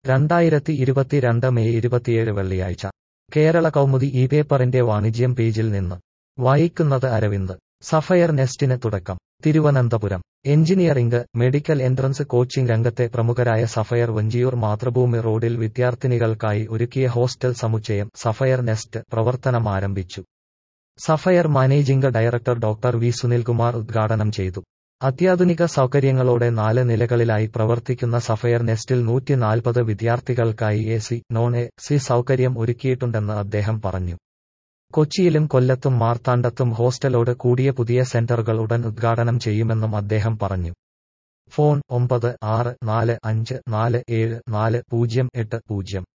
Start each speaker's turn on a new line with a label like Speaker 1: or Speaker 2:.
Speaker 1: രണ്ടായിരത്തി ഇരുപത്തിരണ്ട് മെയ് ഇരുപത്തിയേഴ് വെള്ളിയാഴ്ച കേരള കൗമുദി ഈ പേപ്പറിന്റെ വാണിജ്യം പേജിൽ നിന്ന് വായിക്കുന്നത് അരവിന്ദ് സഫയർ നെസ്റ്റിന് തുടക്കം Thiruvananthapuram engineering medical entrance coaching രംഗത്തെ പ്രമുഖരായ സഫയർ വഞ്ചിയൂർ മാതൃഭൂമി റോഡിൽ വിദ്യാർത്ഥിനികൾക്കായി ഒരുക്കിയ ഹോസ്റ്റൽ സമുച്ചയം സഫയർ നെസ്റ്റ് പ്രവർത്തനം ആരംഭിച്ചു Sapphire managing director doctor V Sunilkumar ഉദ്ഘാടനം ചെയ്തു അത്യാധുനിക സൗകര്യങ്ങളോടെ നാല് നിലകളിലായി പ്രവർത്തിക്കുന്ന സഫയർ നെസ്റ്റിൽ നൂറ്റി നാൽപ്പത് വിദ്യാർത്ഥികൾക്കായി A C non A C സൗകര്യം ഒരുക്കിയിട്ടുണ്ടെന്ന് അദ്ദേഹം പറഞ്ഞു കൊച്ചിയിലും കൊല്ലത്തും മാർത്താണ്ഡത്തും ഹോസ്റ്റലോട് കൂടിയ പുതിയ സെന്ററുകൾ ഉടൻ ഉദ്ഘാടനം ചെയ്യുമെന്നും അദ്ദേഹം പറഞ്ഞു ഫോൺ ഒമ്പത് ആറ് നാല് അഞ്ച് നാല് ഏഴ് നാല് പൂജ്യം എട്ട് പൂജ്യം